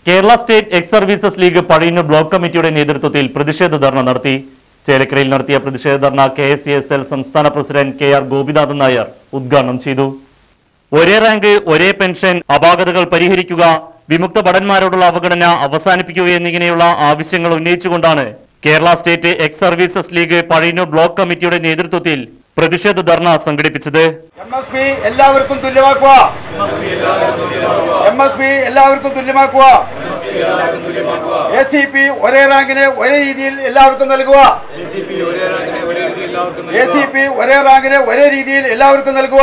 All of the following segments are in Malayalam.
Kerala state ex services league Pazhayannur block കമ്മിറ്റിയുടെ നേതൃത്വത്തിൽ പ്രതിഷേധ ധർണ നടത്തി ചേലക്കരയിൽ നടത്തിയ പ്രതിഷേധ dharna K S S L സംസ്ഥാന president K R Gopinathan Nair ഉദ്ഘാടനം ചെയ്തു ഒരേ റാങ്ക് ഒരേ പെൻഷൻ അപാകതകൾ പരിഹരിക്കുക വിമുക്ത ഭടന്മാരോടുള്ള അവഗണന അവസാനിപ്പിക്കുക എന്നിങ്ങനെയുള്ള ആവശ്യങ്ങൾ ഉന്നയിച്ചുകൊണ്ടാണ് Kerala state ex services league Pazhayannur block കമ്മിറ്റിയുടെ നേതൃത്വത്തിൽ പ്രതിഷേധ ധർണ സംഘടിപ്പിച്ചത് എം എസ് പി എല്ലാവർക്കും തുല്യമാക്കുക എം എസ് പി എല്ലാവർക്കും തുല്യമാക്കുക എ സി പി ഒരേ റാങ്കിന് ഒരേ രീതിയിൽ എല്ലാവർക്കും നൽകുക എ സി പി ഒരേ റാങ്കിന് ഒരേ രീതിയിൽ എല്ലാവർക്കും നൽകുക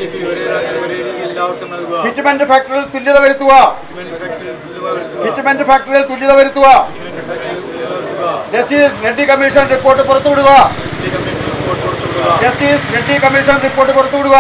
ഫിറ്റ്മെന്റ് ഫാക്ടറിയിൽ തുല്യത വരുത്തുക ഫിറ്റ്മെന്റ് ഫാക്ടറിയിൽ തുല്യത വരുത്തുക ജസ്റ്റിസ് റെഡ്ഡി കമ്മീഷൻ റിപ്പോർട്ട് പുറത്തുവിടുക ജസ്റ്റിസ് റെഡ്ഡി കമ്മീഷൻ റിപ്പോർട്ട് പുറത്തുവിടുക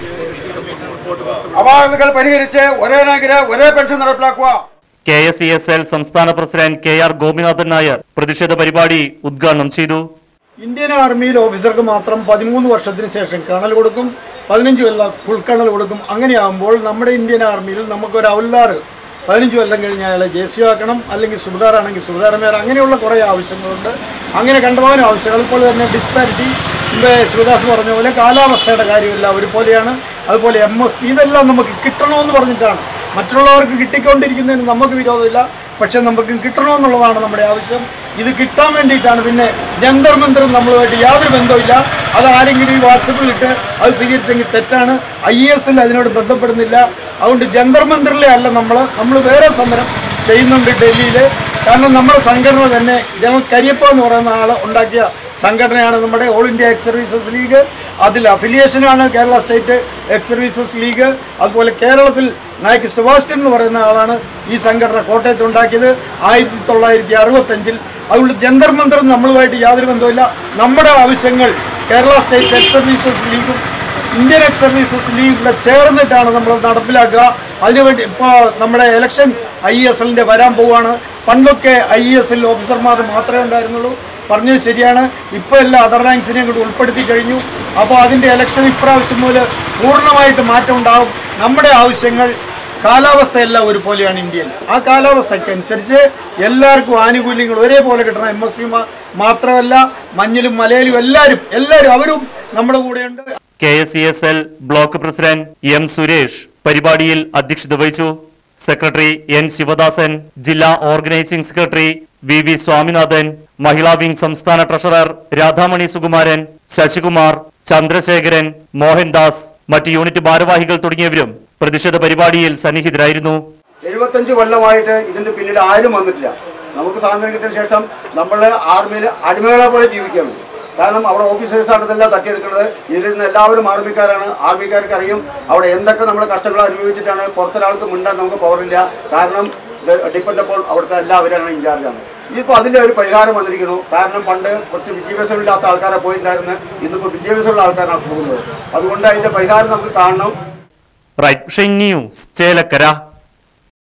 അപാകതകൾ പരിഹരിച്ച് ഒരേ റാങ്കിന് ഒരേ പെൻഷൻ നടപ്പിലാക്കുക K S E S L സംസ്ഥാന president K R Gopinathan Nair പ്രതിഷേധ പരിപാടി ഉദ്ഘാടനം ചെയ്തു ഇന്ത്യൻ ആർമിയിൽ ഓഫീസർക്ക് മാത്രം പതിമൂന്ന് വർഷത്തിന് ശേഷം കേണൽ കൊടുക്കും പതിനഞ്ച് കൊല്ലം ഫുൾ കേണൽ കൊടുക്കും അങ്ങനെയാകുമ്പോൾ നമ്മുടെ ഇന്ത്യൻ ആർമിയിൽ നമുക്കൊരു ഔല്ലാറ് പതിനഞ്ച് കൊല്ലം കഴിഞ്ഞ് അയാളെ ജെ സി ആക്കണം അല്ലെങ്കിൽ സുബദാറാണെങ്കിൽ സുബദാറമേർ അങ്ങനെയുള്ള കുറേ ആവശ്യങ്ങളുണ്ട് അങ്ങനെ കണ്ടമാനം ആവശ്യങ്ങൾ ഇപ്പോൾ തന്നെ ഡിസ്പാരിറ്റി മുമ്പേ ശിവദാസ് പറഞ്ഞ പോലെ കാലാവസ്ഥയുടെ കാര്യമെല്ലാം ഒരുപോലെയാണ് അതുപോലെ എം എസ് പി ഇതെല്ലാം നമുക്ക് കിട്ടണമെന്ന് പറഞ്ഞിട്ടാണ് മറ്റുള്ളവർക്ക് കിട്ടിക്കൊണ്ടിരിക്കുന്നതിന് നമുക്ക് വിരോധമില്ല പക്ഷെ നമുക്ക് കിട്ടണമെന്നുള്ളതാണ് നമ്മുടെ ആവശ്യം ഇത് കിട്ടാൻ വേണ്ടിയിട്ടാണ് പിന്നെ ജന്തർ മന്ത്രം നമ്മളുമായിട്ട് യാതൊരു ബന്ധവുമില്ല അത് ആരെങ്കിലും ഈ വാട്സപ്പിൽ ഇട്ട് അത് സ്വീകരിച്ചെങ്കിൽ തെറ്റാണ് ഐ എസിൽ അതിനോട് ബന്ധപ്പെടുന്നില്ല അതുകൊണ്ട് ജന്തർ മന്ത്രിലെ അല്ല നമ്മൾ നമ്മൾ വേറെ സമരം ചെയ്യുന്നുണ്ട് ഡൽഹിയിൽ കാരണം നമ്മുടെ സംഘടന തന്നെ ജനറൽ കരിയപ്പ എന്ന് പറയുന്ന ആൾ ഉണ്ടാക്കിയ സംഘടനയാണ് നമ്മുടെ all India ex services league അതിൽ അഫിലിയേഷനാണ് Kerala state ex services league അതുപോലെ കേരളത്തിൽ നായക് സെബാസ്റ്റ്യൻ എന്ന് പറയുന്ന ആളാണ് ഈ സംഘടന കോട്ടയത്ത് ഉണ്ടാക്കിയത് ആയിരത്തി തൊള്ളായിരത്തി അറുപത്തഞ്ചിൽ അതുകൊണ്ട് ജന്തർ മന്ത്രം നമ്മളുമായിട്ട് യാതൊരു ബന്ധവുമില്ല നമ്മുടെ ആവശ്യങ്ങൾ കേരള സ്റ്റേറ്റ് എക്സ് സർവീസസ് ലീഗും ഇന്ത്യൻ എക്സ് സർവീസസ് ലീഗിലെ ചേർന്നിട്ടാണ് നമ്മൾ നടപ്പിലാക്കുക അതിനുവേണ്ടി ഇപ്പോൾ നമ്മുടെ ഇലക്ഷൻ ഐ എസ് എല്ലിൻ്റെ വരാൻ പോവുകയാണ് പണ്ടൊക്കെ ഐ എസ് എൽ ഓഫീസർമാർ മാത്രമേ ഉണ്ടായിരുന്നുള്ളൂ പറഞ്ഞത് ശരിയാണ് ഇപ്പോൾ എല്ലാ അതർ റാങ്ക്സിനെയും കൂടി ഉൾപ്പെടുത്തി കഴിഞ്ഞു അപ്പോൾ അതിൻ്റെ ഇലക്ഷൻ ഇപ്രാവശ്യം മുതൽ പൂർണ്ണമായിട്ട് മാറ്റം ഉണ്ടാവും നമ്മുടെ ആവശ്യങ്ങൾ കാലാവസ്ഥയെല്ലാം ഒരുപോലെയാണ് ഇന്ത്യയിൽ ആ കാലാവസ്ഥയ്ക്കനുസരിച്ച് എല്ലാവർക്കും ആനുകൂല്യങ്ങൾ ഒരേപോലെ കിട്ടണം എം എസ് പി മാത്രമല്ല മഞ്ഞിലും മലയിലും എല്ലാവരും എല്ലാവരും അവരും നമ്മുടെ കൂടെയുണ്ട് K S E S L block president M Suresh പരിപാടിയിൽ അധ്യക്ഷത വഹിച്ചു സെക്രട്ടറി എൻ ശിവദാസൻ ജില്ലാ organising secretary V V Swaminathan മഹിളാ വിംഗ് സംസ്ഥാന ട്രഷറർ രാധാമണി സുകുമാരൻ ശശികുമാർ ചന്ദ്രശേഖരൻ മോഹൻദാസ് മറ്റ് യൂണിറ്റ് ഭാരവാഹികൾ തുടങ്ങിയവരും പ്രതിഷേധ പരിപാടിയിൽ സന്നിഹിതരായിരുന്നു എഴുപത്തഞ്ച് കൊല്ലമായിട്ട് ഇതിന്റെ പിന്നിൽ ആരും വന്നിട്ടില്ല നമുക്ക് സ്വാതന്ത്ര്യം കിട്ടിയ ശേഷം നമ്മളെ ആർമിയിൽ അടിമകളെ പോലെ ജീവിക്കാൻ വേണ്ടി കാരണം അവിടെ ഓഫീസേഴ്സാണ് ഇതെല്ലാം തട്ടിയെടുക്കുന്നത് ഇതിൽ നിന്ന് എല്ലാവരും ആർമിക്കാരാണ് ആർമിക്കാർക്ക് അറിയും അവിടെ എന്തൊക്കെ നമ്മൾ കഷ്ടങ്ങൾ അനുഭവിച്ചിട്ടാണ് പുറത്തൊരാൾക്ക് മുണ്ടാൻ നമുക്ക് പവറില്ല കാരണം ഡിപ്പെൻഡ് അപ്പോൾ അവിടുത്തെ എല്ലാവരാണ് ഇൻചാർജാണ് ഇതിപ്പോൾ അതിൻ്റെ ഒരു പരിഹാരം വന്നിരിക്കുന്നു കാരണം പണ്ട് കുറച്ച് വിദ്യാഭ്യാസമില്ലാത്ത ആൾക്കാരെ പോയിട്ടുണ്ടായിരുന്നു ഇന്നിപ്പോൾ വിദ്യാഭ്യാസമുള്ള ആൾക്കാരാണ് പോകുന്നത് അതുകൊണ്ട് അതിൻ്റെ പരിഹാരം നമുക്ക് കാണണം റൈറ്റ് ന്യൂസ് ചേലക്കര